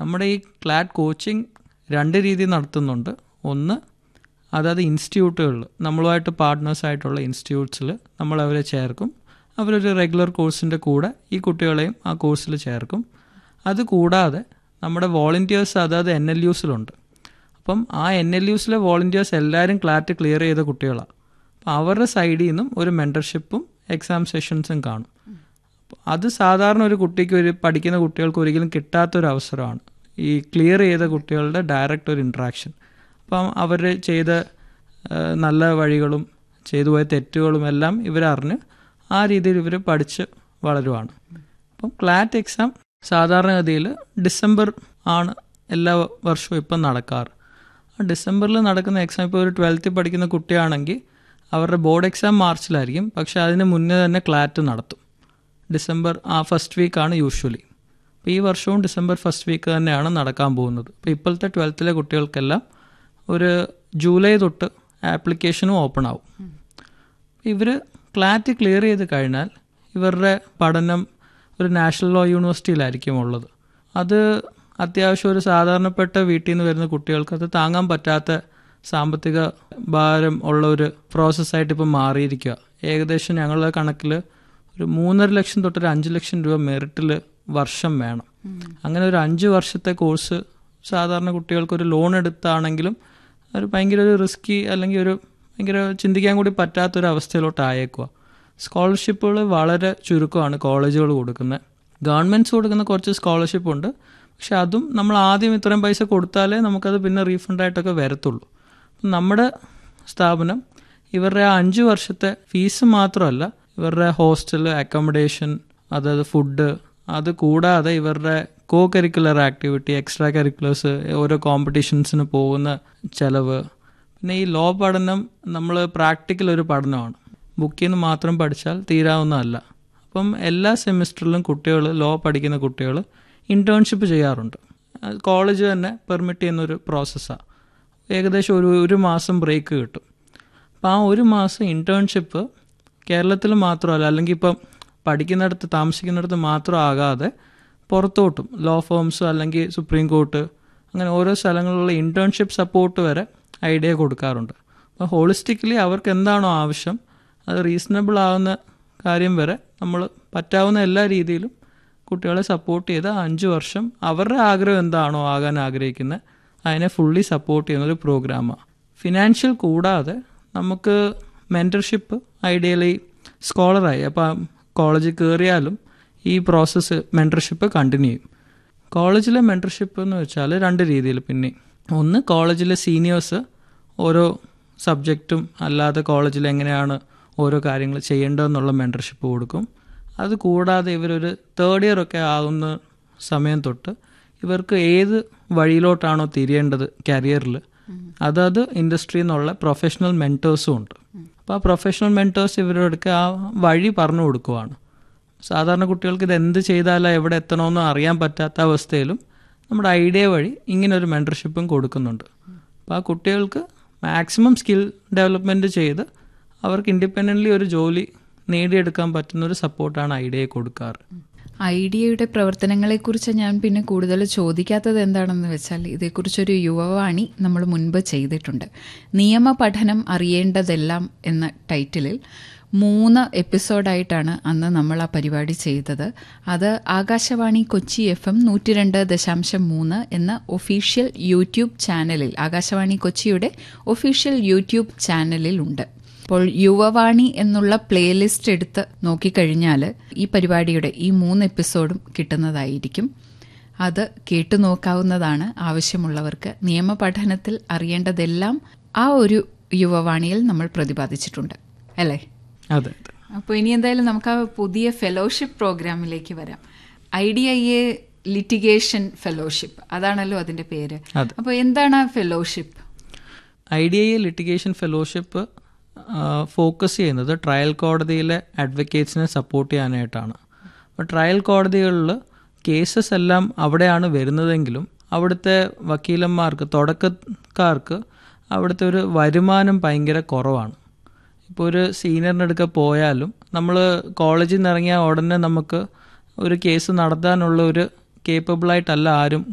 നമ്മുടെ ഈ ക്ലാറ്റ് കോച്ചിങ് രണ്ട് രീതിയിൽ നടത്തുന്നുണ്ട് ഒന്ന് അതായത് ഇൻസ്റ്റിറ്റ്യൂട്ടുകളിൽ നമ്മളുമായിട്ട് പാർട്ട്നേഴ്സായിട്ടുള്ള ഇൻസ്റ്റിറ്റ്യൂട്ട്സിൽ നമ്മൾ അവരെ ചേർക്കും അവരൊരു റെഗുലർ കോഴ്സിൻ്റെ കൂടെ ഈ കുട്ടികളെയും ആ കോഴ്സിൽ ചേർക്കും അത് കൂടാതെ നമ്മുടെ വോളണ്ടിയേഴ്സ് അതായത് എൻ എൽ യുസിലുണ്ട് അപ്പം ആ എൻ എൽ യുസിലെ വോളണ്ടിയേഴ്സ് എല്ലാവരും ക്ലാറ്റ് ക്ലിയർ ചെയ്ത കുട്ടികളാണ് അപ്പം അവരുടെ സൈഡിൽ നിന്നും ഒരു മെൻറ്റർഷിപ്പും എക്സാം സെഷൻസും കാണും അപ്പൊ അത് സാധാരണ ഒരു കുട്ടിക്ക് ഒരു പഠിക്കുന്ന കുട്ടികൾക്ക് ഒരിക്കലും കിട്ടാത്തൊരു അവസരമാണ് ഈ ക്ലിയർ ചെയ്ത കുട്ടികളുടെ ഡയറക്റ്റ് ഒരു ഇൻട്രാക്ഷൻ അപ്പം അവർ ചെയ്ത ആ, നല്ല വഴികളും ചെയ്തു പോയ തെറ്റുകളും എല്ലാം ഇവരറിഞ്ഞ് ആ രീതിയിൽ ഇവർ പഠിച്ച് വളരുവാണ് അപ്പം ക്ലാറ്റ് എക്സാം സാധാരണഗതിയിൽ ഡിസംബർ ആണ് എല്ലാ വർഷവും ഇപ്പം നടക്കാറ് ആ ഡിസംബറിൽ നടക്കുന്ന എക്സാം ഇപ്പോൾ ഒരു ട്വൽത്തിൽ പഠിക്കുന്ന കുട്ടിയാണെങ്കിൽ അവരുടെ ബോർഡ് എക്സാം മാർച്ചിലായിരിക്കും പക്ഷെ അതിന് മുന്നേ തന്നെ ക്ലാറ്റ് നടത്തും ഡിസംബർ ആ ഫസ്റ്റ് വീക്കാണ് യൂഷ്വലി അപ്പോൾ ഈ വർഷവും ഡിസംബർ ഫസ്റ്റ് വീക്ക് തന്നെയാണ് നടക്കാൻ പോകുന്നത് അപ്പോൾ ഇപ്പോഴത്തെ ട്വൽത്തിലെ കുട്ടികൾക്കെല്ലാം ഒരു ജൂലൈ തൊട്ട് ആപ്ലിക്കേഷനും ഓപ്പൺ ആവും ഇവർ ക്ലാറ്റ് ക്ലിയർ ചെയ്ത് കഴിഞ്ഞാൽ ഇവരുടെ പഠനം ഒരു നാഷണൽ ലോ യൂണിവേഴ്സിറ്റിയിലായിരിക്കും ഉള്ളത് അത് അത്യാവശ്യം ഒരു സാധാരണപ്പെട്ട വീട്ടിൽ നിന്ന് വരുന്ന കുട്ടികൾക്ക് അത് താങ്ങാൻ പറ്റാത്ത സാമ്പത്തിക ഭാരം ഉള്ള ഒരു പ്രോസസ്സായിട്ട് ഇപ്പം മാറിയിരിക്കുക ഏകദേശം ഞങ്ങളുടെ കണക്കിൽ ഒരു മൂന്നര ലക്ഷം തൊട്ടൊരു അഞ്ച് ലക്ഷം രൂപ മെറിറ്റിൽ വർഷം വേണം അങ്ങനെ ഒരു അഞ്ച് വർഷത്തെ കോഴ്സ് സാധാരണ കുട്ടികൾക്ക് ഒരു ലോൺ എടുത്താണെങ്കിലും ഒരു ഭയങ്കര ഒരു റിസ്കി അല്ലെങ്കിൽ ഒരു ഭയങ്കര ചിന്തിക്കാൻ കൂടി പറ്റാത്തൊരു അവസ്ഥയിലോട്ട് ആയേക്കുക സ്കോളർഷിപ്പുകൾ വളരെ ചുരുക്കമാണ് കോളേജുകൾ കൊടുക്കുന്നത് ഗവൺമെൻറ്റ്സ് കൊടുക്കുന്ന കുറച്ച് സ്കോളർഷിപ്പ് ഉണ്ട് പക്ഷെ അതും നമ്മൾ ആദ്യം ഇത്രയും പൈസ കൊടുത്താലേ നമുക്കത് പിന്നെ റീഫണ്ടായിട്ടൊക്കെ വരത്തുള്ളൂ അപ്പം നമ്മുടെ സ്ഥാപനം ഇവരുടെ ആ അഞ്ച് വർഷത്തെ ഫീസ് മാത്രമല്ല ഇവരുടെ ഹോസ്റ്റൽ അക്കോമഡേഷൻ അതായത് ഫുഡ് അത് കൂടാതെ ഇവരുടെ co curricular activity extra curriculars ഓരോ കോമ്പറ്റീഷൻസിന് പോകുന്ന ചിലവ് പിന്നെ ഈ ലോ പഠനം നമ്മൾ പ്രാക്ടിക്കൽ ഒരു പഠനമാണ് ബുക്കിൽ നിന്ന് മാത്രം പഠിച്ചാൽ തീരാവുന്നതല്ല അപ്പം എല്ലാ സെമിസ്റ്ററിലും കുട്ടികൾ ലോ പഠിക്കുന്ന കുട്ടികൾ ഇൻറ്റേൺഷിപ്പ് ചെയ്യാറുണ്ട് കോളേജ് തന്നെ പെർമിറ്റ് ചെയ്യുന്നൊരു പ്രോസസ്സാണ് ഏകദേശം ഒരു ഒരു മാസം ബ്രേക്ക് കിട്ടും അപ്പം ആ ഒരു മാസം ഇൻറ്റേൺഷിപ്പ് കേരളത്തിൽ മാത്രമല്ല അല്ലെങ്കിൽ ഇപ്പം പഠിക്കുന്നിടത്ത് താമസിക്കുന്നിടത്ത് മാത്രം ആകാതെ പുറത്തോട്ടും ലോ ഫേംസ് അല്ലെങ്കിൽ സുപ്രീം കോർട്ട് അങ്ങനെ ഓരോ സ്ഥലങ്ങളിലുള്ള ഇൻറ്റേൺഷിപ്പ് സപ്പോർട്ട് വരെ ഐഡിയ കൊടുക്കാറുണ്ട് അപ്പോൾ ഹോളിസ്റ്റിക്കലി അവർക്ക് എന്താണോ ആവശ്യം അത് റീസണബിൾ ആവുന്ന കാര്യം വരെ നമ്മൾ പറ്റാവുന്ന എല്ലാ രീതിയിലും കുട്ടികളെ സപ്പോർട്ട് ചെയ്ത് അഞ്ച് വർഷം അവരുടെ ആഗ്രഹം എന്താണോ ആകാൻ ആഗ്രഹിക്കുന്നത് അതിനെ ഫുള്ളി സപ്പോർട്ട് ചെയ്യുന്ന ഒരു പ്രോഗ്രാമാണ് ഫിനാൻഷ്യൽ കൂടാതെ നമുക്ക് മെൻറ്റർഷിപ്പ് ഐഡിയലി സ്കോളറായി അപ്പം കോളേജിൽ കയറിയാലും ഈ പ്രോസസ്സ് മെൻറ്റർഷിപ്പ് കണ്ടിന്യൂ ചെയ്യും കോളേജിലെ മെൻറ്റർഷിപ്പ് എന്ന് വെച്ചാൽ രണ്ട് രീതിയിൽ പിന്നെ ഒന്ന് കോളേജിലെ സീനിയേഴ്സ് ഓരോ സബ്ജക്റ്റും അല്ലാതെ കോളേജിൽ എങ്ങനെയാണ് ഓരോ കാര്യങ്ങൾ ചെയ്യേണ്ടതെന്നുള്ള മെൻറ്റർഷിപ്പ് കൊടുക്കും അത് കൂടാതെ ഇവരൊരു തേർഡ് ഇയർ ഒക്കെ ആകുന്ന സമയം തൊട്ട് ഇവർക്ക് ഏത് വഴിയിലോട്ടാണോ തിരിയേണ്ടത് കരിയറിൽ അതത് ഇൻഡസ്ട്രിയിൽ നിന്നുള്ള പ്രൊഫഷണൽ മെൻറ്റേഴ്സും ഉണ്ട് അപ്പോൾ ആ പ്രൊഫഷണൽ മെൻറ്റേഴ്സ് ഇവരുടെ ആ വഴി പറഞ്ഞു കൊടുക്കുവാണ് സാധാരണ കുട്ടികൾക്ക് ഇത് എന്ത് ചെയ്താലാണ് എവിടെ എത്തണമെന്ന് അറിയാൻ പറ്റാത്ത അവസ്ഥയിലും നമ്മുടെ ഐഡിയ വഴി ഇങ്ങനെ ഒരു മെൻറ്റർഷിപ്പും കൊടുക്കുന്നുണ്ട് അപ്പോൾ ആ കുട്ടികൾക്ക് മാക്സിമം സ്കിൽ ഡെവലപ്മെൻറ്റ് ചെയ്ത് അവർക്ക് ഇൻഡിപെൻഡൻ്റ്ലി ഒരു ജോലി നേടിയെടുക്കാൻ പറ്റുന്ന ഒരു സപ്പോർട്ടാണ് ഐഡിയയെ കൊടുക്കാറ് ഐഡിയയുടെ പ്രവർത്തനങ്ങളെക്കുറിച്ച് ഞാൻ പിന്നെ കൂടുതൽ ചോദിക്കാത്തത് എന്താണെന്ന് വെച്ചാൽ ഇതേക്കുറിച്ചൊരു യുവവാണി നമ്മൾ മുൻപ് ചെയ്തിട്ടുണ്ട് നിയമ പഠനം അറിയേണ്ടതെല്ലാം എന്ന ടൈറ്റിലിൽ മൂന്ന് എപ്പിസോഡായിട്ടാണ് അന്ന് നമ്മൾ ആ പരിപാടി ചെയ്തത് അത് ആകാശവാണി കൊച്ചി എഫ് എം നൂറ്റി രണ്ട് ദശാംശം മൂന്ന് എന്ന ഒഫീഷ്യൽ യൂട്യൂബ് ചാനലിൽ ആകാശവാണി കൊച്ചിയുടെ ഒഫീഷ്യൽ യൂട്യൂബ് ചാനലിൽ ഉണ്ട് അപ്പോൾ യുവവാണി എന്നുള്ള പ്ലേലിസ്റ്റ് എടുത്ത് നോക്കിക്കഴിഞ്ഞാൽ ഈ പരിപാടിയുടെ ഈ മൂന്ന് എപ്പിസോഡും കിട്ടുന്നതായിരിക്കും അത് കേട്ടു നോക്കാവുന്നതാണ് ആവശ്യമുള്ളവർക്ക് നിയമപഠനത്തിൽ അറിയേണ്ടതെല്ലാം ആ ഒരു യുവവാണിയിൽ നമ്മൾ പ്രതിപാദിച്ചിട്ടുണ്ട് അല്ലേ അതെ അതെ അപ്പോൾ ഇനി എന്തായാലും നമുക്ക് ആ പുതിയ ഫെലോഷിപ്പ് പ്രോഗ്രാമിലേക്ക് വരാം I D I A litigation fellowship അതാണല്ലോ അതിന്റെ പേര് അതെ. അപ്പോൾ എന്താണ് ആ fellowship I D I litigation fellowship focus ചെയ്യുന്നത് ട്രയൽ കോടതിയിലെ അഡ്വക്കേറ്റ്സിനെ സപ്പോർട്ട് ചെയ്യാനായിട്ടാണ് അപ്പോൾ ട്രയൽ കോടതികളിൽ കേസസ് എല്ലാം അവിടെയാണ് വരുന്നതെങ്കിലും അവിടുത്തെ വക്കീലന്മാർക്ക് തുടക്കക്കാർക്ക് അവിടുത്തെ ഒരു വരുമാനം ഭയങ്കര കുറവാണ് ഇപ്പോൾ ഒരു സീനിയറിൻ്റെ അടുക്ക പോയാലും നമ്മൾ കോളേജിൽ നിന്ന് ഇറങ്ങിയ ഉടനെ നമുക്ക് ഒരു കേസ് നടത്താനുള്ള ഒരു കേപ്പബിളായിട്ടല്ല ആരും